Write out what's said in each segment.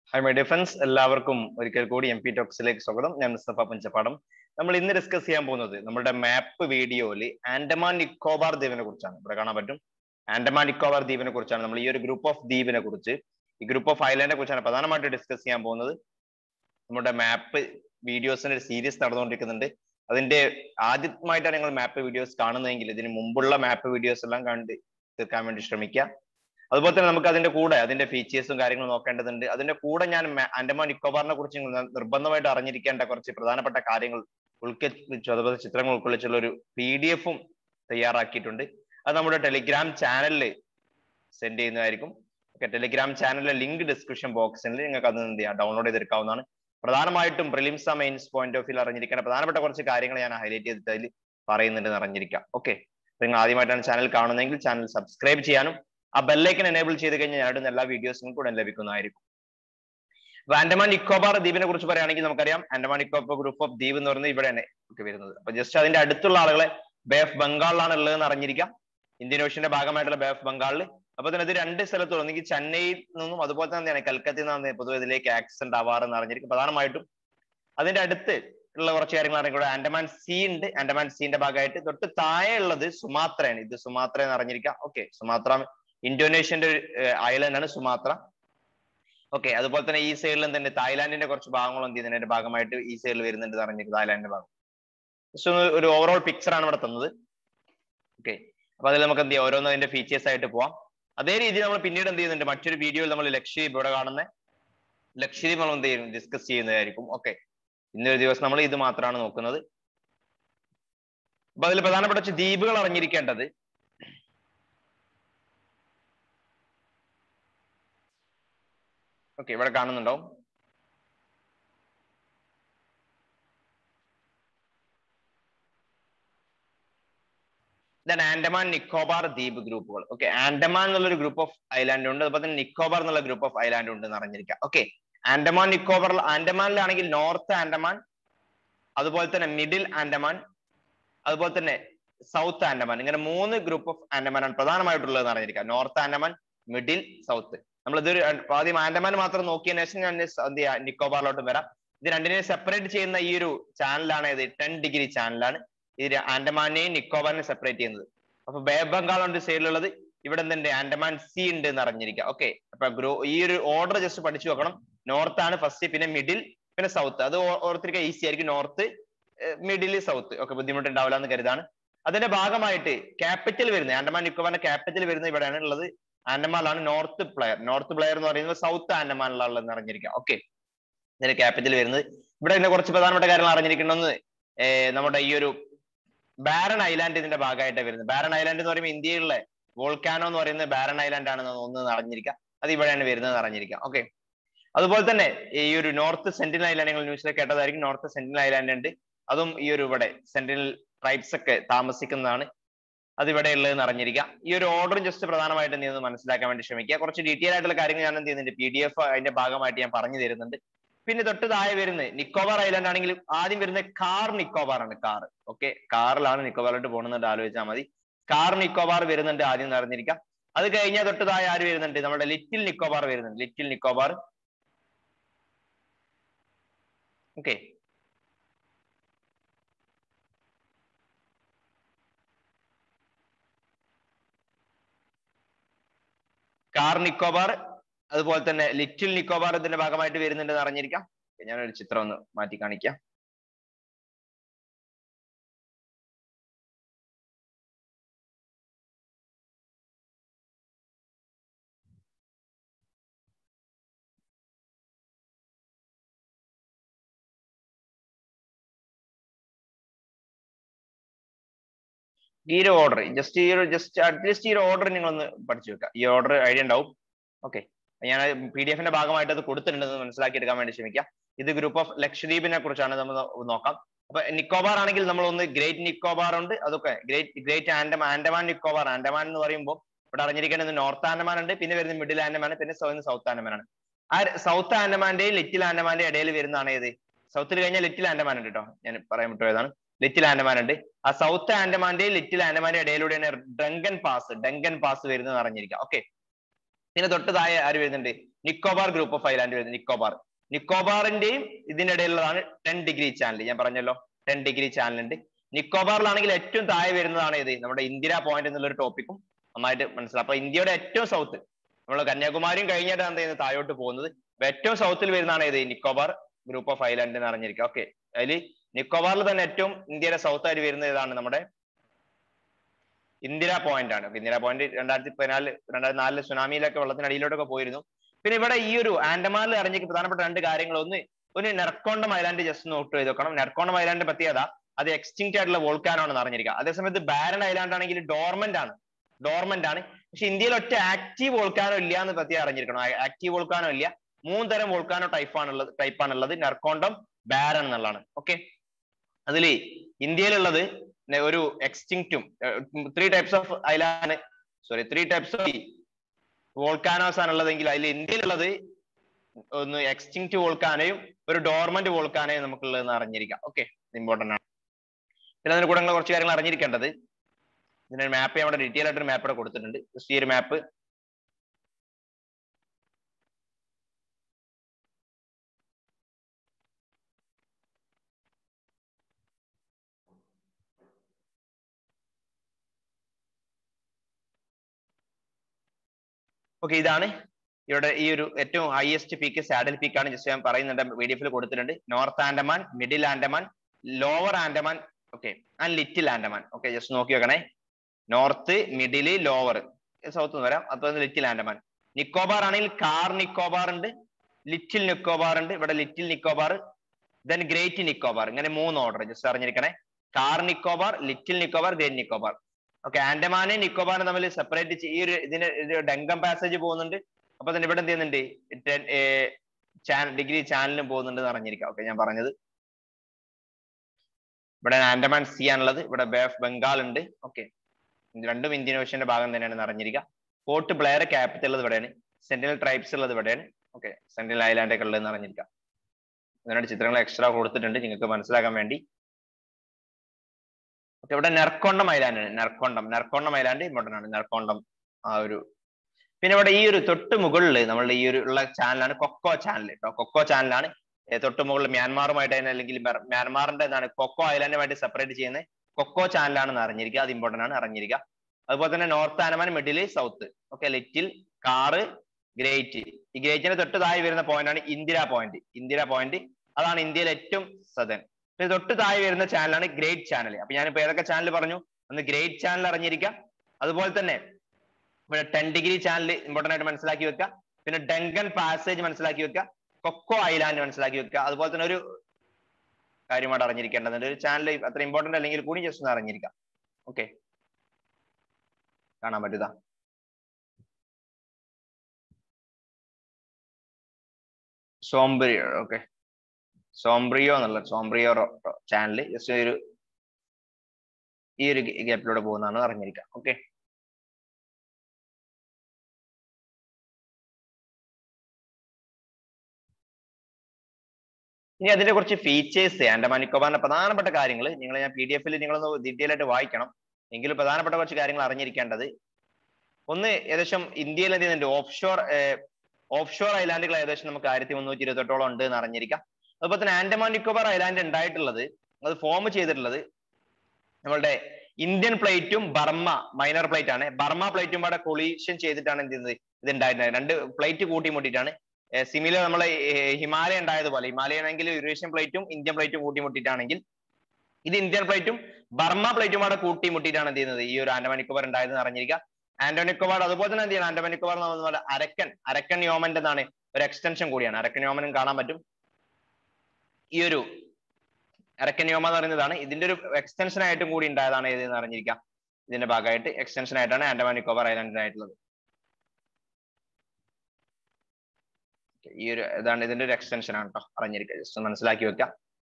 high my defence എല്ലാവർക്കും ഒരിക്കൽ കൂടി എം പി ടോക്സിലേക്ക് സ്വാഗതം ഞാൻ മുസ്തഫ പഞ്ചപ്പാടം നമ്മൾ ഇന്ന് ഡിസ്കസ് ചെയ്യാൻ പോകുന്നത് നമ്മുടെ മാപ്പ് വീഡിയോയിൽ ആൻഡമാൻ നിക്കോബാർ ദ്വീപിനെ കുറിച്ചാണ് ഇവിടെ കാണാൻ പറ്റും ആൻഡമാൻ നിക്കോബാർ ദ്വീപിനെ കുറിച്ചാണ് നമ്മൾ ഈ ഒരു ഗ്രൂപ്പ് ഓഫ് ദ്വീപിനെ കുറിച്ച് ഈ ഗ്രൂപ്പ് ഓഫ് ഐലൻഡിനെ കുറിച്ചാണ് പ്രധാനമായിട്ട് ഡിസ്കസ് ചെയ്യാൻ പോകുന്നത് നമ്മുടെ മാപ്പ് വീഡിയോസിന്റെ ഒരു സീരീസ് നടന്നുകൊണ്ടിരിക്കുന്നുണ്ട് അതിന്റെ ആദ്യമായിട്ടാണ് നിങ്ങൾ മാപ്പ് വീഡിയോസ് കാണുന്നതെങ്കിൽ ഇതിന് മുമ്പുള്ള മാപ്പ് വീഡിയോസ് എല്ലാം കണ്ട് തീർക്കാൻ വേണ്ടി ശ്രമിക്കുക അതുപോലെ തന്നെ നമുക്ക് അതിന്റെ കൂടെ അതിന്റെ ഫീച്ചേഴ്സും കാര്യങ്ങളും നോക്കേണ്ടതുണ്ട് അതിന്റെ കൂടെ ഞാൻ ആൻഡമാൻ നിക്കോബാറിനെ കുറിച്ച് നിർബന്ധമായിട്ട് അറിഞ്ഞിരിക്കേണ്ട കുറച്ച് പ്രധാനപ്പെട്ട കാര്യങ്ങൾ ഉൾക്കൊള്ളിച്ചു അതുപോലെ ചിത്രങ്ങൾ ഉൾക്കൊള്ളിച്ചുള്ള ഒരു പി ഡി എഫും തയ്യാറാക്കിയിട്ടുണ്ട് അത് നമ്മുടെ ടെലിഗ്രാം ചാനലിൽ സെൻഡ് ചെയ്യുന്നതായിരിക്കും ഓക്കെ ടെലിഗ്രാം ചാനലിലെ ലിങ്ക് ഡിസ്ക്രിപ്ഷൻ ബോക്സിൽ നിങ്ങൾക്ക് അത് എന്ത് ചെയ്യാം ഡൗൺലോഡ് ചെയ്തെടുക്കാവുന്നതാണ് പ്രധാനമായിട്ടും prelims mains point of view അറിഞ്ഞിരിക്കേണ്ട പ്രധാനപ്പെട്ട കുറച്ച് കാര്യങ്ങൾ ഞാൻ ഹൈലൈറ്റ് ചെയ്തിട്ട് അതിൽ പറയുന്നുണ്ട് അറിഞ്ഞിരിക്കാം ഓക്കെ നിങ്ങൾ ആദ്യമായിട്ടാണ് ചാനൽ കാണുന്നതെങ്കിൽ ചാനൽ സബ്സ്ക്രൈബ് ചെയ്യാനും ആ ബെല്ലൈക്കൻ എനേബിൾ ചെയ്ത് കഴിഞ്ഞാൽ ഞാൻ ഇടുന്ന എല്ലാ വീഡിയോസും കൂടെ ലഭിക്കുന്നതായിരിക്കും അപ്പൊ ആൻഡമാൻ നിക്കോബാർ ദ്വീപിനെ കുറിച്ച് പറയുകയാണെങ്കിൽ നമുക്കറിയാം ആൻഡമാൻ നിക്കോബാർ ഗ്രൂപ്പ് ഓഫ് ദ്വീപ് എന്ന് പറയുന്നത് ഇവിടെയാണ് ഒക്കെ വരുന്നത് അപ്പൊ ജസ്റ്റ് അതിന്റെ അടുത്തുള്ള ആളുകളെ ബേ ഓഫ് ബംഗാളിലാണ് ഉള്ളതെന്ന് അറിഞ്ഞിരിക്കാം ഇന്ത്യൻ ഓഷ്യന്റെ ഭാഗമായിട്ടുള്ള ബേ ഓഫ് ബംഗാളിൽ അപ്പൊ തന്നെ ഇത് രണ്ട് സ്ഥലത്തും ഒന്നെങ്കിൽ ചെന്നൈയിൽ നിന്നും അതുപോലെ തന്നെ കൽക്കത്തയിൽ നിന്നാണ് പൊതുവെ ഇതിലേക്ക് ആക്സിഡന്റ് ആവാറെന്ന് അറിഞ്ഞിരിക്കും പ്രധാനമായിട്ടും അതിന്റെ അടുത്ത് ഉള്ള കുറച്ച് കാര്യങ്ങൾ അറിഞ്ഞിരിക്കും ആൻഡമാൻ സീ ഉണ്ട് ആൻഡമാൻ സീന്റെ ഭാഗമായിട്ട് തൊട്ട് താഴെ ഉള്ളത് സുമാത്രയാണ് ഇത് സുമാത്ര എന്ന് അറിഞ്ഞിരിക്കാം ഓക്കെ സുമാത്ര ഇന്തോനേഷ്യന്റെ ഒരു ഐലൻഡ് ആണ് സുമാത്ര ഓക്കെ അതുപോലെ തന്നെ ഈ സൈഡിൽ തന്നെ തായ്ലാന്റിന്റെ കുറച്ച് ഭാഗങ്ങൾ എന്ത് ചെയ്യുന്നതിന്റെ ഭാഗമായിട്ട് ഈ സൈഡിൽ വരുന്നുണ്ട് അറിഞ്ഞിരിക്കും തായ്ലാന്റിന്റെ ഭാഗം ജസ്റ്റ് ഒരു ഓവറോൾ പിക്ചർ ആണ് ഇവിടെ തന്നത് ഓക്കെ അപ്പൊ അതിൽ നമുക്ക് എന്ത് ചെയ്യാം ഓരോന്നും അതിന്റെ ഫീച്ചേഴ്സ് ആയിട്ട് പോവാം അതേ രീതിയിൽ നമ്മൾ പിന്നീട് എന്ത് ചെയ്യുന്നുണ്ട് മറ്റൊരു വീഡിയോയിൽ നമ്മൾ ലക്ഷദ്വീപ് ഇവിടെ കാണുന്ന ലക്ഷദ്വീപ് നമ്മൾ എന്ത് ചെയ്യും ഡിസ്കസ് ചെയ്യുന്നതായിരിക്കും ഓക്കെ ഇന്നൊരു ദിവസം നമ്മൾ ഇത് മാത്രമാണ് നോക്കുന്നത് അപ്പൊ അതിൽ പ്രധാനപ്പെട്ട ദ്വീപുകൾ അറിഞ്ഞിരിക്കേണ്ടത് ഓക്കെ ഇവിടെ കാണുന്നുണ്ടോ ദൻ ആൻഡമാൻ നിക്കോബാർ ദ്വീപ് ഗ്രൂപ്പുകൾ ഓക്കെ ആൻഡമാൻ എന്നുള്ള ഒരു ഗ്രൂപ്പ് ഓഫ് ഐലാൻഡ് ഉണ്ട് അതുപോലെ തന്നെ നിക്കോബാർ എന്നുള്ള ഗ്രൂപ്പ് ഓഫ് ഐലാൻഡ് ഉണ്ട് എന്ന് അറിഞ്ഞിരിക്കാം ഓക്കെ ആൻഡമാൻ നിക്കോബാർ ആൻഡമാനിലാണെങ്കിൽ നോർത്ത് ആൻഡമാൻ അതുപോലെ തന്നെ മിഡിൽ ആൻഡമാൻ അതുപോലെ തന്നെ സൗത്ത് ആൻഡമാൻ ഇങ്ങനെ മൂന്ന് ഗ്രൂപ്പ് ഓഫ് ആൻഡമാൻ ആണ് പ്രധാനമായിട്ടുള്ളത് അറിഞ്ഞിരിക്കാം നോർത്ത് ആൻഡമാൻ മിഡിൽ സൗത്ത് നമ്മൾ ഇതൊരു ആദ്യം ആൻഡമാൻ മാത്രം നോക്കിയതിനു ശേഷം ഞാൻ എന്ത് ചെയ്യാം നിക്കോബാറിലോട്ട് വരാം ഇത് രണ്ടിനെ സെപ്പറേറ്റ് ചെയ്യുന്ന ഈ ഒരു ചാനലാണ് ഇത് ടെൻ ഡിഗ്രി ചാനലാണ് ഇത് ആൻഡമാനെയും നിക്കോബാറിനെയും സെപ്പറേറ്റ് ചെയ്യുന്നത് അപ്പൊ ബേ ബംഗാൾ ഉണ്ട് സൈഡിലുള്ളത് ഇവിടെ എന്തുണ്ട് ആൻഡമാൻ സി ഉണ്ട് എന്ന് അറിഞ്ഞിരിക്കുക ഓക്കെ അപ്പൊ ഗ്രോ ഈ ഒരു ഓർഡർ ജസ്റ്റ് പഠിച്ചു വെക്കണം നോർത്ത് ആണ് ഫസ്റ്റ് പിന്നെ മിഡിൽ പിന്നെ സൗത്ത് അത് ഓർത്തിരിക്കുക ഈസി ആയിരിക്കും നോർത്ത് മിഡിൽ സൗത്ത് ഒക്കെ ബുദ്ധിമുട്ടുണ്ടാവില്ല എന്ന് കരുതാണ് അതിന്റെ ഭാഗമായിട്ട് ക്യാപിറ്റൽ വരുന്നത് ആൻഡമാൻ നിക്കോബാറിന്റെ ക്യാപിറ്റൽ വരുന്നത് ഇവിടെയാണ് ഉള്ളത് ആൻഡമാനിലാണ് നോർത്ത് പ്ലെയർ നോർത്ത് പ്ലെയർ എന്ന് പറയുന്നത് സൗത്ത് ആൻഡമാനിലുള്ളത് അറിഞ്ഞിരിക്കുക ഓക്കെ ഇതിന്റെ ക്യാപിറ്റൽ വരുന്നത് ഇവിടെ ഇതിന്റെ കുറച്ച് പ്രധാനപ്പെട്ട കാര്യങ്ങൾ അറിഞ്ഞിരിക്കണമെന്ന് നമ്മുടെ ഈ ഒരു ബാരൺ ഐലാൻഡ് ഇതിന്റെ ഭാഗമായിട്ട് വരുന്നത് ബാരൺ ഐലാൻഡ് എന്ന് പറയുമ്പോൾ ഇന്ത്യയിലെ വോൾക്കാനോ എന്ന് പറയുന്നത് ബാരൺ ഐലാൻഡ് ആണെന്ന് ഒന്ന് അറിഞ്ഞിരിക്കാം അത് ഇവിടെയാണ് വരുന്നത് അറിഞ്ഞിരിക്കാം ഓക്കെ അതുപോലെ തന്നെ ഈ ഒരു നോർത്ത് സെന്റിനൽ ഐലാൻഡ് നിങ്ങൾ ന്യൂസിൽ കേട്ടതായിരിക്കും നോർത്ത് സെന്റിനൽ ഐലാൻഡ് ഉണ്ട് അതും ഈ ഒരു ഇവിടെ സെന്റിനൽ ട്രൈബ്സ് ഒക്കെ താമസിക്കുന്നതാണ് അത് ഇവിടെ ഉള്ളതെന്ന് അറിഞ്ഞിരിക്കാം ഈ ഒരു ഓർഡർ ജസ്റ്റ് പ്രധാനമായിട്ട് എന്ത് ചെയ്യുന്നത് മനസ്സിലാക്കാൻ വേണ്ടി ശ്രമിക്കുക കുറച്ച് ഡീറ്റെയിൽ ആയിട്ടുള്ള കാര്യങ്ങൾ ഞാൻ എന്ത് ചെയ്യുന്നുണ്ട് പി ഡി എഫ് അതിന്റെ ഭാഗമായിട്ട് ഞാൻ പറഞ്ഞു തരുന്നുണ്ട് പിന്നെ തൊട്ട് താഴെ വരുന്നത് നിക്കോബാർ ഐലാൻഡ് ആണെങ്കിൽ ആദ്യം വരുന്നത് കാർ നിക്കോബാർ ആണ് കാർ ഓക്കെ കാറിലാണ് നിക്കോബാറിലോട്ട് പോകുന്നുണ്ട് ആലോചിച്ചാൽ മതി കാർ നിക്കോബാർ വരുന്നുണ്ട് ആദ്യം അറിഞ്ഞിരിക്കാം അത് കഴിഞ്ഞാൽ തൊട്ട് താഴെ ആര് വരുന്നുണ്ട് നമ്മുടെ ലിറ്റിൽ നിക്കോബാർ വരുന്നുണ്ട് ലിറ്റിൽ നിക്കോബാർ ഓക്കെ കാർ നിക്കോബാർ അതുപോലെ തന്നെ ലിറ്റിൽ നിക്കോബാർ ഇതിന്റെ ഭാഗമായിട്ട് വരുന്നുണ്ടെന്ന് അറിഞ്ഞിരിക്കാം ഞാനൊരു ചിത്രം ഒന്ന് മാറ്റി കാണിക്കാം ഈ ഒരു ഓർഡർ ജസ്റ്റ് ഈ ഒരു ജസ്റ്റ് അറ്റ്ലീസ്റ്റ് ഈ ഒരു ഓർഡർ നിങ്ങളൊന്ന് പഠിച്ചു വെക്കുക ഈ ഓർഡർ ഐഡിയ ഉണ്ടാവും ഓക്കെ ഞാൻ പി ഡി എഫിന്റെ ഭാഗമായിട്ട് അത് കൊടുത്തിട്ടുണ്ടെന്ന് മനസ്സിലാക്കി എടുക്കാൻ വേണ്ടി ശ്രമിക്കാം ഇത് ഗ്രൂപ്പ് ഓഫ് ലക്ഷദ്വീപിനെ കുറിച്ചാണ് നമ്മൾ നോക്കാം അപ്പൊ നിക്കോബാർ ആണെങ്കിൽ നമ്മൾ ഒന്ന് ഗ്രേറ്റ് നിക്കോബാർ ഉണ്ട് അതൊക്കെ ഗ്രേറ്റ് ഗ്രേറ്റ് ആൻഡമാൻ ആൻഡമാൻ നിക്കോബാർ ആൻഡമാൻ എന്ന് പറയുമ്പോൾ ഇവിടെ അറിഞ്ഞിരിക്കേണ്ടത് നോർത്ത് ആൻഡമാൻ ഉണ്ട് പിന്നെ വരുന്നത് മിഡിൽ ആൻഡമാൻ പിന്നെ സൗത്ത് ആൻഡമാൻ ആണ് ആ സൗത്ത് ആൻഡമാന്റെയും ലിറ്റിൽ ആൻഡമാന്റെയും ഇടയിൽ വരുന്നതാണ് ഏത് സൗത്തിൽ കഴിഞ്ഞാൽ ലിറ്റിൽ ആൻഡമാൻ ഉണ്ട് കേട്ടോ ഞാൻ പറയാൻ വിട്ടുപോയതാണ് ലിറ്റിൽ ആൻഡമാൻ ഉണ്ട് ആ സൗത്ത് ആൻഡമാന്റെയും ലിറ്റിൽ ആൻഡമാന്റെ ഇടയിലൂടെയാണ് ഡങ്കൻ പാസ് ഡങ്കൻ പാസ് വരുന്നത് അറിഞ്ഞിരിക്കാം ഓക്കെ പിന്നെ തൊട്ട് താഴെ ആര് വരുന്നുണ്ട് നിക്കോബാർ ഗ്രൂപ്പ് ഓഫ് ഐലാൻഡ് വരുന്നത് നിക്കോബാർ നിക്കോബാറിന്റെയും ഇതിന്റെ ഇടയിലുള്ളതാണ് ടെൻ ഡിഗ്രി ചാനൽ ഞാൻ പറഞ്ഞല്ലോ ടെൻ ഡിഗ്രി ചാനൽ ഉണ്ട് നിക്കോബാറിലാണെങ്കിൽ ഏറ്റവും താഴെ വരുന്നതാണ് ഇത് നമ്മുടെ ഇന്ദിര പോയിന്റ് എന്നുള്ള ഒരു ടോപ്പിക്കും നന്നായിട്ട് മനസ്സിലാവും അപ്പൊ ഇന്ത്യയുടെ ഏറ്റവും സൗത്ത് നമ്മൾ കന്യാകുമാരിയും കഴിഞ്ഞിട്ടാണ് എന്ത് ചെയ്യുന്നത് താഴോട്ട് പോകുന്നത് അപ്പൊ ഏറ്റവും സൗത്തിൽ വരുന്നതാണ് ഇത് നിക്കോബാർ ഗ്രൂപ്പ് ഓഫ് ഐലാൻഡ് എന്ന് അറിഞ്ഞിരിക്കുക ഓക്കെ അതിൽ നിക്കോബാറിൽ തന്നെ ഏറ്റവും ഇന്ത്യയുടെ സൗത്ത് ആയിട്ട് വരുന്ന ഇതാണ് നമ്മുടെ ഇന്ദിര പോയിന്റ് ആണ് ഇന്ദിര പോയിന്റ് രണ്ടായിരത്തി പതിനാല് രണ്ടായിരത്തി നാലില് സുനാമിയിലൊക്കെ വെള്ളത്തിനടിയിലോട്ടൊക്കെ പോയിരുന്നു പിന്നെ ഇവിടെ ഈ ഒരു ആൻഡമാനിൽ അറിഞ്ഞിരിക്കുന്ന പ്രധാനപ്പെട്ട രണ്ട് കാര്യങ്ങൾ ഒന്ന് ഒരു നെർക്കോണ്ടം ഐലാൻഡ് ജസ്റ്റ് നോട്ട് ചെയ്ത് നോക്കണം നെർക്കോണ്ടം ഐലാൻഡ് പ്രത്യേകത അത് എക്സ്റ്റിങ്ക്റ്റ് ആയിട്ടുള്ള വോൾക്കാനോ ആണെന്ന് അറിഞ്ഞിരിക്കുക അതേസമയത്ത് ബാരൻ ഐലാൻഡ് ആണെങ്കിൽ ഡോർമെന്റ് ആണ് ഡോർമെന്റ് ആണ് പക്ഷെ ഇന്ത്യയിൽ ഒറ്റ ആക്റ്റീവ് വോൾക്കാനോ ഇല്ല എന്ന് പ്രത്യേകം അറിഞ്ഞിരിക്കണം ആക്റ്റീവ് വോൾക്കാനോ ഇല്ല മൂന്ന് തരം വോൾക്കാനോ ടൈപ്പ് ആണുള്ളത് ടൈപ്പ് ആണുള്ളത് നെർക്കോണ്ടം ബാരൻ എന്നുള്ളതാണ് ഓക്കെ അതിൽ ഇന്ത്യയിലുള്ളത് ഒരു എക്സ്റ്റിങ്ക്റ്റും three types of island sorry three types of volcanoes ആണ് ഉള്ളതെങ്കിൽ അതിൽ ഇന്ത്യയിലുള്ളത് ഒന്ന് എക്സ്റ്റിങ്ക്റ്റ് വോൾക്കാനയും ഒരു ഡോർമന്റ് വോൾക്കാനയും നമുക്കുള്ളതെന്ന് അറിഞ്ഞിരിക്കാം ഓക്കെ ഇമ്പോർട്ടന്റ് ആണ് പിന്നെ അതിന് കൂടെ കുറച്ച് കാര്യങ്ങൾ അറിഞ്ഞിരിക്കേണ്ടത് ഇതിന്റെ മാപ്പ് നമ്മുടെ ഡീറ്റെയിൽ ആയിട്ട് ഒരു മാപ്പ് ഇവിടെ കൊടുത്തിട്ടുണ്ട് ജസ്റ്റ് ഈ ഒരു മാപ്പ് ഓക്കെ ഇതാണ് ഇവിടെ ഈ ഒരു ഏറ്റവും ഹയസ്റ്റ് പീക്ക് സാഡൽ പീക്ക് ആണ് ജസ്റ്റ് ഞാൻ പറയുന്നുണ്ട് വി ഡി എഫിൽ കൊടുത്തിട്ടുണ്ട് north Andaman middle Andaman lower Andaman okay and little Andaman okay just നോക്കി വെക്കണേ നോർത്ത് മിഡിൽ ലോവർ സൗത്ത് നിന്ന് വരാം അതുപോലെ ലിറ്റിൽ ആൻഡമാൻ നിക്കോബാർ ആണെങ്കിൽ കാർ നിക്കോബാർ ഉണ്ട് ലിറ്റിൽ നിക്കോബാർ ഉണ്ട് ഇവിടെ little Nicobar then great Nicobar ഇങ്ങനെ മൂന്ന് ഓർഡർ ജസ്റ്റ് അറിഞ്ഞിരിക്കണേ Car Nicobar little Nicobar great Nicobar okay ആൻഡമാനെ നിക്കോബാറും തമ്മിൽ സെപ്പറേറ്റ് ഈ ഒരു ഇതിന് ഡെങ്കം പാസേജ് പോകുന്നുണ്ട് അപ്പൊ തന്നെ ഇവിടെ എന്ത് ചെയ്യുന്നുണ്ട് ഡിഗ്രി ചാനലിനും പോകുന്നുണ്ട് എന്ന് അറിഞ്ഞിരിക്കാം ഓക്കെ ഞാൻ പറഞ്ഞത് ഇവിടെ ആൻഡമാൻ സി ആണുള്ളത് ഇവിടെ ബേ ഓഫ് ബംഗാൾ ഉണ്ട് ഓക്കെ രണ്ടും ഇന്ത്യൻ ഓഷ്യന്റെ ഭാഗം തന്നെയാണ് അറിഞ്ഞിരിക്കുക പോർട്ട് ബ്ലെയർ ക്യാപിറ്റൽ ഉള്ളത് ഇവിടെയാണ് സെന്റിനൽ ട്രൈബ്സ് ഉള്ളത് ഇവിടെയാണ് ഓക്കെ സെന്റിനൽ ഐലാൻഡ് ഒക്കെ ഉള്ളതെന്ന് അറിഞ്ഞിരിക്കാം അതിനോട് ചിത്രങ്ങൾ എക്സ്ട്രാ കൊടുത്തിട്ടുണ്ട് നിങ്ങൾക്ക് മനസ്സിലാക്കാൻ വേണ്ടി ഓക്കെ ഇവിടെ നെർക്കോണ്ടം ഐലാൻഡ് ആണ് നെർക്കോണ്ടം നെർക്കോണ്ടം ഐലാൻഡ് ഇമ്പോർട്ടൻ്റ് ആണ് നെർക്കോണ്ടം ആ ഒരു പിന്നെ ഇവിടെ ഈ ഒരു തൊട്ട് മുകളിൽ നമ്മളുടെ ഈ ഒരു ഉള്ള ചാനലാണ് കൊക്കോ ചാനൽ കേട്ടോ കൊക്കോ ചാനലാണ് തൊട്ട് മുകളിൽ മ്യാൻമാറുമായിട്ട് അല്ലെങ്കിൽ മ്യാൻമാറിന്റെ എന്താണ് കൊക്കോ ഐലാൻഡുമായിട്ട് സെപ്പറേറ്റ് ചെയ്യുന്നത് കൊക്കോ ചാനലാണെന്ന് അറിഞ്ഞിരിക്കുക അത് ഇമ്പോർട്ടൻ്റ് ആണ് അറിഞ്ഞിരിക്കുക അതുപോലെ തന്നെ north Andaman middle south okay little Car great ഈ ഗ്രേറ്റിന്റെ തൊട്ട് താഴെ വരുന്ന പോയിന്റ് ആണ് ഇന്ദിര പോയിന്റ് ഇന്ദിര പോയിന്റ് അതാണ് ഇന്ത്യയിലെ ഏറ്റവും സദൻ പിന്നെ തൊട്ട് താഴെ വരുന്ന ചാനലാണ് ഗ്രേറ്റ് ചാനൽ അപ്പൊ ഞാനിപ്പോ ഏതൊക്കെ ചാനൽ പറഞ്ഞു ഒന്ന് ഗ്രേറ്റ് ചാനൽ അറിഞ്ഞിരിക്കാം അതുപോലെ തന്നെ ഇവിടെ ടെൻ ഡിഗ്രി ചാനൽ ഇമ്പോർട്ടന്റ് ആയിട്ട് മനസ്സിലാക്കി വെക്കുക പിന്നെ ഡങ്കൻ പാസേജ് മനസ്സിലാക്കി വെക്കുക കൊക്കോ ഐലാൻഡ് മനസ്സിലാക്കി വെക്കുക അതുപോലെ തന്നെ ഒരു കാര്യമായിട്ട് അറിഞ്ഞിരിക്കേണ്ടതുണ്ട് ഒരു ചാനൽ അത്ര ഇമ്പോർട്ടന്റ് അല്ലെങ്കിൽ കൂടി ജസ്റ്റ് ഒന്ന് അറിഞ്ഞിരിക്കാം ഓക്കെ കാണാൻ പറ്റുക സോംബ്രിയോ ഓക്കെ സോംബ്രിയോ എന്നുള്ള സോംബ്രിയോ ചാനൽ ജസ്റ്റ് ഒരു ഈ ഒരു ഗ്യാപ്പിലൂടെ പോകുന്നതാണ് അറിഞ്ഞിരിക്കാം ഓക്കെ ഇനി അതിന്റെ കുറച്ച് ഫീച്ചേഴ്സ് ആൻഡമാൻ നിക്കോബാറിന്റെ പ്രധാനപ്പെട്ട കാര്യങ്ങൾ നിങ്ങൾ ഞാൻ പി ഡി എഫിൽ നിങ്ങളൊന്ന് ഡീറ്റെയിൽ ആയിട്ട് വായിക്കണം എങ്കിലും പ്രധാനപ്പെട്ട കുറച്ച് കാര്യങ്ങൾ അറിഞ്ഞിരിക്കേണ്ടത് ഒന്ന് ഏകദേശം ഇന്ത്യയിൽ എന്ത് ചെയ്യുന്നുണ്ട് ഓഫ് ഷോർ ഓഫ് ഷോർ ഐലാൻഡുകൾ ഏകദേശം നമുക്ക് ആയിരത്തി മുന്നൂറ്റി ഇരുപത്തെട്ടോളം ഉണ്ട് എന്ന് അറിഞ്ഞിരിക്കാം അതുപോലെ തന്നെ ആൻഡമാൻ നിക്കോബാർ ഐലാൻഡ് ഉണ്ടായിട്ടുള്ളത് അത് ഫോം ചെയ്തിട്ടുള്ളത് നമ്മളുടെ ഇന്ത്യൻ പ്ലേറ്റും ബർമ്മ മൈനർ പ്ലേറ്റ് ആണ് ബർമ്മ പ്ലേറ്റും കൂടെ കൊളീഷൻ ചെയ്തിട്ടാണ് എന്ത് ചെയ്യുന്നത് ഇത് ഉണ്ടായിരുന്നത് രണ്ട് പ്ലേറ്റ് കൂട്ടിമുട്ടിയിട്ടാണ് സിമിലർ നമ്മളെ ഹിമാലയ ഉണ്ടായതുപോലെ ഹിമാലയ ആണെങ്കിൽ യൂറേഷ്യൻ പ്ലേറ്റും ഇന്ത്യൻ പ്ലേറ്റും കൂട്ടിമുട്ടിയിട്ടാണെങ്കിൽ ഇത് ഇന്ത്യൻ പ്ലേറ്റും ബർമ്മ പ്ലേറ്റും കൂടെ കൂട്ടിമുട്ടിയിട്ടാണ് എന്ത് ചെയ്യുന്നത് ഈ ഒരു ആൻഡമാൻ നിക്കോബാർ ഉണ്ടായതെന്ന് അറിഞ്ഞിരിക്കുക ആൻഡോൺ നിക്കോബാർ അതുപോലെ തന്നെ എന്ത് ചെയ്യണം ആൻഡമാൻ നിക്കോബാർ എന്ന് പറഞ്ഞ അരക്കൻ അരക്കൻ യോമന്റെ എന്നാണ് ഒരു എക്സ്റ്റൻഷൻ കൂടിയാണ് അരക്കൻ യോമനും കാണാൻ പറ്റും ഈ ഒരു അരക്കൻ യോമ എന്ന് പറയുന്നതാണ് ഇതിന്റെ ഒരു എക്സ്റ്റൻഷൻ ആയിട്ടും കൂടി ഉണ്ടായതാണ് ഏതെന്ന് അറിഞ്ഞിരിക്കാം ഇതിന്റെ ഭാഗമായിട്ട് എക്സ്റ്റൻഷൻ ആയിട്ടാണ് ആൻഡമാൻ നിക്കോബാർ ഐലൻഡിനായിട്ടുള്ളത് ഈ ഒരു ഇതാണ് ഇതിന്റെ ഒരു എക്സ്റ്റൻഷൻ ആണ് കേട്ടോ അറിഞ്ഞിരിക്കുക ജസ്റ്റ് മനസ്സിലാക്കി വെക്കാം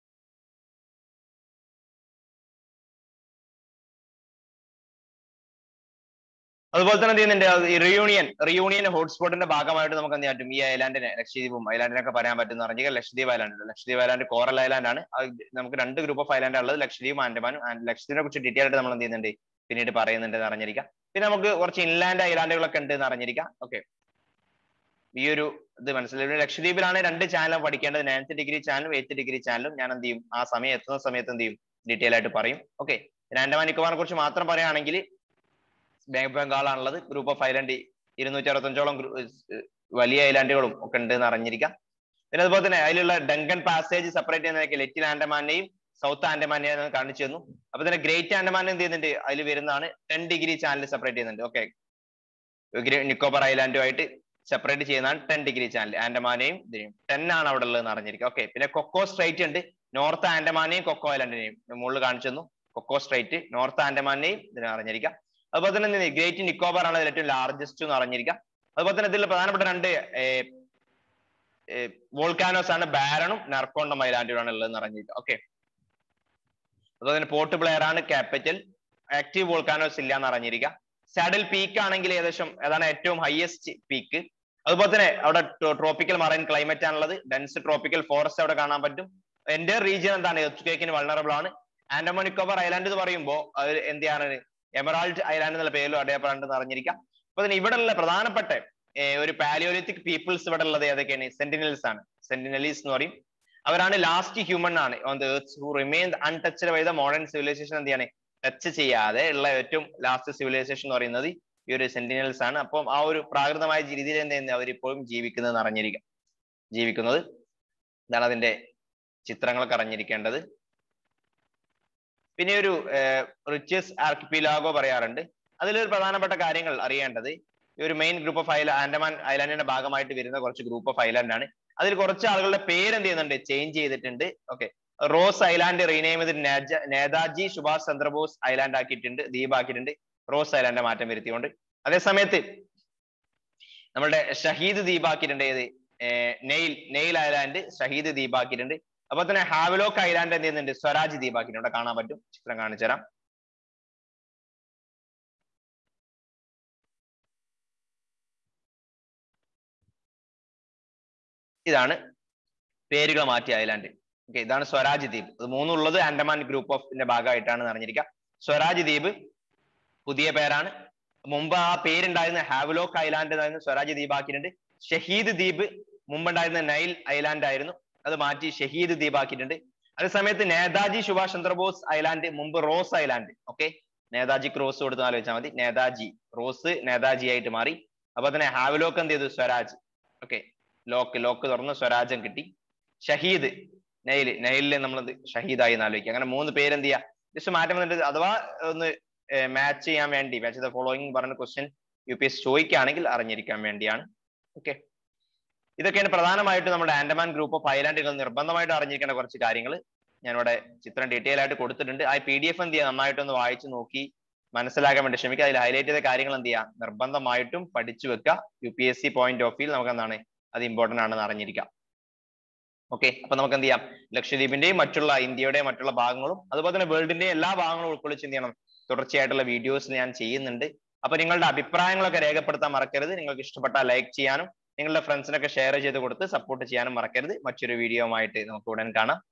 അതുപോലെ തന്നെ എന്ത് ചെയ്യുന്നുണ്ട് റിയൂണിയൻ റിയൂണിയൻ ഹോട്ട്സ്പോട്ടിന്റെ ഭാഗമായിട്ട് നമുക്ക് എന്ത് പറ്റും ഈ ഐലാൻഡിനെ ലക്ഷദ്വീപും ഐലാൻഡിനൊക്കെ പറയാൻ പറ്റുന്ന പറഞ്ഞാൽ Lakshadweep island Lakshadweep island coral island ആണ് നമുക്ക് രണ്ട് ഗ്രൂപ്പ് ഓഫ് ഐലാൻഡ് ഉള്ളത് ലക്ഷദ്വീപ് ആൻഡമാനും ലക്ഷദ്വീപിനെ കുറിച്ച് ഡീറ്റെയിൽ ആയിട്ട് നമ്മൾ എന്ത് ചെയ്യുന്നുണ്ട് പിന്നീട് പറയുന്നുണ്ട് എന്ന് അറിഞ്ഞിരിക്കാം പിന്നെ നമുക്ക് കുറച്ച് ഇൻലാൻഡ് ഐലാൻഡുകളൊക്കെ ഉണ്ട് എന്ന് അറിഞ്ഞിരിക്കാം ഓക്കെ ഈ ഒരു ഇത് മനസ്സിലായി ലക്ഷദ്വീപിലാണ് രണ്ട് ചാനലും പഠിക്കേണ്ടത് നയൻത്ത് ഡിഗ്രി ചാനലും എയ്ത്ത് ഡിഗ്രി ചാനലും ഞാൻ എന്ത് ചെയ്യും ആ സമയം എത്തുന്ന സമയത്ത് എന്ത് ചെയ്യും ഡീറ്റെയിൽ ആയിട്ട് പറയും ഓക്കെ ആൻഡമാൻ നിക്കോബാറിനെ കുറിച്ച് മാത്രം പറയുകയാണെങ്കിൽ ബംഗാൾ ആണുള്ളത് ഗ്രൂപ്പ് ഓഫ് ഐലൻഡ് ഇരുന്നൂറ്റി അറുപത്തഞ്ചോളം വലിയ ഐലാൻഡുകളും ഒക്കെ ഉണ്ട് എന്ന് അറിഞ്ഞിരിക്കാം പിന്നെ അതുപോലെ തന്നെ അതിലുള്ള ഡങ്കൻ പാസേജ് സെപ്പറേറ്റ് ചെയ്യുന്നതൊക്കെ ലിറ്റിൽ ആൻഡമാനെയും സൗത്ത് ആൻഡമാനെയും കാണിച്ചു തന്നു അപ്പൊ തന്നെ ഗ്രേറ്റ് ആൻഡമാൻ എന്ത് ചെയ്യുന്നുണ്ട് അതിൽ വരുന്നതാണ് ടെൻ ഡിഗ്രി ചാനൽ സെപ്പറേറ്റ് ചെയ്യുന്നുണ്ട് ഓക്കെ നിക്കോബാർ ഐലാൻഡുമായിട്ട് സെപ്പറേറ്റ് ചെയ്യുന്നതാണ് ടെൻ ഡിഗ്രി ചാനൽ ആൻഡമാനെയും ഇതിനെയും ടെൻ ആണ് അവിടെ ഉള്ളതെന്ന് അറിഞ്ഞിരിക്കുക ഓക്കെ പിന്നെ കൊക്കോ സ്ട്രൈറ്റ് ഉണ്ട് നോർത്ത് ആൻഡമാനെയും കൊക്കോ ഐലാൻഡിനെയും മുകളിൽ കാണിച്ചു തന്നു കൊക്കോ സ്ട്രൈറ്റ് നോർത്ത് ആൻഡമാനെയും ഇതിനെ അറിഞ്ഞിരിക്കാം അതുപോലെ തന്നെ ഗ്രേറ്റ് നിക്കോബാർ ആണ് ഏറ്റവും ലാർജസ്റ്റ് എന്ന് അറിഞ്ഞിരിക്കാം അതുപോലെ തന്നെ ഇതിൽ പ്രധാനപ്പെട്ട രണ്ട് വോൾക്കാനോസ് ആണ് ബാരണും നർക്കോണ്ടം ഐലാൻഡുമാണ് ഉള്ളതെന്ന് അറിഞ്ഞിരിക്കുക ഓക്കെ അതുപോലെ തന്നെ പോർട്ട് ബ്ലെയർ ആണ് ക്യാപിറ്റൽ ആക്റ്റീവ് വോൾക്കാനോസ് ഇല്ല എന്ന് അറിഞ്ഞിരിക്കുക സാഡിൽ പീക്ക് ആണെങ്കിൽ ഏകദേശം അതാണ് ഏറ്റവും ഹയസ്റ്റ് പീക്ക് അതുപോലെ തന്നെ അവിടെ ട്രോപ്പിക്കൽ മറൈൻ ക്ലൈമറ്റ് ആണുള്ളത് ഡെൻസ് ട്രോപ്പിക്കൽ ഫോറസ്റ്റ് അവിടെ കാണാൻ പറ്റും എന്റെ റീജിയൻ എന്താണ് എർത്ത് വൾണറബിൾ ആണ് ആൻഡമാൻ നിക്കോബാർ ഐലാൻഡ് എന്ന് പറയുമ്പോൾ അത് എന്താണ് എമറാൾഡ് ഐലാൻഡ് എന്നുള്ള പേരിലും അറിയപ്പെടാണ്ടെന്ന് അറിഞ്ഞിരിക്കാം അപ്പൊ തന്നെ ഇവിടെ ഉള്ള പ്രധാനപ്പെട്ട ഒരു പാലിയോലിത്തിക് പീപ്പിൾസ് ഇവിടെ ഉള്ളത് ഏതൊക്കെയാണ് സെന്റിനൽസ് ആണ് സെന്റിനലീസ് എന്ന് പറയും അവരാണ് ലാസ്റ്റ് ഹ്യൂമൻ ആണ് on the earth who remain untouched by the modern civilization എന്ത് ചെയ്യാണ് ടച്ച് ചെയ്യാതെ ഉള്ള ഏറ്റവും ലാസ്റ്റ് സിവിലൈസേഷൻ എന്ന് പറയുന്നത് ഈ ഒരു സെന്റിനൽസ് ആണ് അപ്പം ആ ഒരു പ്രാകൃതമായ രീതിയിൽ എന്ത് ചെയ്യുന്നത് അവർ ഇപ്പോഴും ജീവിക്കുന്നത് അറിഞ്ഞിരിക്കാം ജീവിക്കുന്നത് ഇതാണ് അതിന്റെ ചിത്രങ്ങളൊക്കെ അറിഞ്ഞിരിക്കേണ്ടത് പിന്നെ ഒരു റിച്ചസ് ആർക്കിപ്പിലാഗോ പറയാറുണ്ട് അതിലൊരു പ്രധാനപ്പെട്ട കാര്യങ്ങൾ അറിയേണ്ടത് ഈ ഒരു മെയിൻ ഗ്രൂപ്പ് ഓഫ് ഐല ആൻഡമാൻ ഐലാൻഡിന്റെ ഭാഗമായിട്ട് വരുന്ന കുറച്ച് ഗ്രൂപ്പ് ഓഫ് ഐലാൻഡ് ആണ് അതിൽ കുറച്ച് ആളുകളുടെ പേര് എന്ത് ചെയ്യുന്നുണ്ട് ചേഞ്ച് ചെയ്തിട്ടുണ്ട് ഓക്കെ റോസ് ഐലാൻഡ് റീനെയിം ചെയ്തിട്ട് നേതാജി സുഭാഷ് ചന്ദ്രബോസ് ഐലാൻഡ് ആക്കിയിട്ടുണ്ട് ദ്വീപ് ആക്കിയിട്ടുണ്ട് റോസ് ഐലാൻഡ് മാറ്റം വരുത്തിക്കൊണ്ട് അതേ സമയത്ത് നമ്മുടെ ഷഹീദ് ദ്വീപ് ആക്കിയിട്ടുണ്ട് ഏത് നെയിൽ നെയിൽ ഐലാൻഡ് ഷഹീദ് ദ്വീപ് ആക്കിയിട്ടുണ്ട് അപ്പൊ തന്നെ ഹാവലോക്ക് ഐലാൻഡ് എന്ത് ചെയ്യുന്നുണ്ട് സ്വരാജ് ദ്വീപ് ആക്കിയിട്ടുണ്ട് ഇവിടെ കാണാൻ പറ്റും ചിത്രം കാണിച്ചു തരാം ഇതാണ് പേരുകൾ മാറ്റിയ ഐലാൻഡ് ഓക്കെ ഇതാണ് സ്വരാജ് ദ്വീപ് ഇത് മൂന്നുള്ളത് ആൻഡമാൻ ഗ്രൂപ്പ് ഓഫിന്റെ ഭാഗമായിട്ടാണ് അറിഞ്ഞിരിക്കുക സ്വരാജ് ദ്വീപ് പുതിയ പേരാണ് മുമ്പ് ആ പേരുണ്ടായിരുന്ന ഹാവലോക്ക് ഐലാൻഡ് എന്നായിരുന്നു സ്വരാജ് ദ്വീപ് ആക്കിയിട്ടുണ്ട് ഷഹീദ് ദ്വീപ് മുമ്പുണ്ടായിരുന്ന നൈൽ ഐലാൻഡ് ആയിരുന്നു അത് മാറ്റി ഷഹീദ് ദ്വീപ് ആക്കിയിട്ടുണ്ട് അതേ സമയത്ത് നേതാജി സുഭാഷ് ചന്ദ്രബോസ് ഐലാൻഡ് മുമ്പ് റോസ് ഐലാൻഡ് ഓക്കെ നേതാജിക്ക് റോസ് കൊടുത്ത് ആലോചിച്ചാൽ മതി നേതാജി റോസ് നേതാജി ആയിട്ട് മാറി അപ്പൊ തന്നെ ഹാവലോക്ക് എന്ത് ചെയ്തു സ്വരാജ് ഓക്കെ ലോക്ക് ലോക്ക് തുറന്ന് സ്വരാജം കിട്ടി ഷഹീദ് നെയില് നെയിലിൽ നമ്മൾ ഷഹീദായി ആലോചിക്കുക അങ്ങനെ മൂന്ന് പേര് എന്ത് ചെയ്യുക ജസ്റ്റ് മാറ്റം വന്നിട്ട് അഥവാ ഒന്ന് മാച്ച് ചെയ്യാൻ വേണ്ടി മാച്ച് ദ ഫോളോയിങ് പറഞ്ഞ ക്വസ്റ്റ്യൻ യു പി എസ് ചോദിക്കുകയാണെങ്കിൽ അറിഞ്ഞിരിക്കാൻ വേണ്ടിയാണ് ഓക്കെ ഇതൊക്കെയാണ് പ്രധാനമായിട്ട് നമ്മുടെ ആൻഡമാൻ ഗ്രൂപ്പ് ഓഫ് ഐലാൻഡുകൾ നിർബന്ധമായിട്ട് അറിഞ്ഞിരിക്കേണ്ട കുറച്ച് കാര്യങ്ങൾ ഞാനിവിടെ ചിത്രം ഡീറ്റെയിൽ ആയിട്ട് കൊടുത്തിട്ടുണ്ട് ആ പി ഡി എഫ് എന്ത് ചെയ്യുക നന്നായിട്ടൊന്ന് വായിച്ചു നോക്കി മനസ്സിലാക്കാൻ വേണ്ടി ശ്രമിക്കുക അതിൽ ഹൈലൈറ്റ് ചെയ്ത കാര്യങ്ങൾ എന്ത് ചെയ്യുക നിർബന്ധമായിട്ടും പഠിച്ചു വെക്കുക U P S C point of view നമുക്ക് എന്താണ് അത് ഇമ്പോർട്ടന്റ് ആണെന്ന് അറിഞ്ഞിരിക്കാം ഓക്കെ അപ്പൊ നമുക്ക് എന്ത് ചെയ്യാം ലക്ഷദ്വീപിന്റെയും മറ്റുള്ള ഇന്ത്യയുടെയും മറ്റുള്ള ഭാഗങ്ങളും അതുപോലെ തന്നെ വേൾഡിന്റെയും എല്ലാ ഭാഗങ്ങളും ഉൾക്കൊള്ളിച്ച് എന്ത് ചെയ്യണം തുടർച്ചയായിട്ടുള്ള വീഡിയോസ് ഞാൻ ചെയ്യുന്നുണ്ട് അപ്പൊ നിങ്ങളുടെ അഭിപ്രായങ്ങളൊക്കെ രേഖപ്പെടുത്താൻ മറക്കരുത് നിങ്ങൾക്ക് ഇഷ്ടപ്പെട്ടാൽ ലൈക്ക് ചെയ്യാനും നിങ്ങളുടെ ഫ്രണ്ട്സിനൊക്കെ ഷെയർ ചെയ്ത് കൊടുത്ത് സപ്പോർട്ട് ചെയ്യാനും മറക്കരുത് മറ്റൊരു വീഡിയോ ആയിട്ട് നമുക്ക് ഉടൻ കാണാം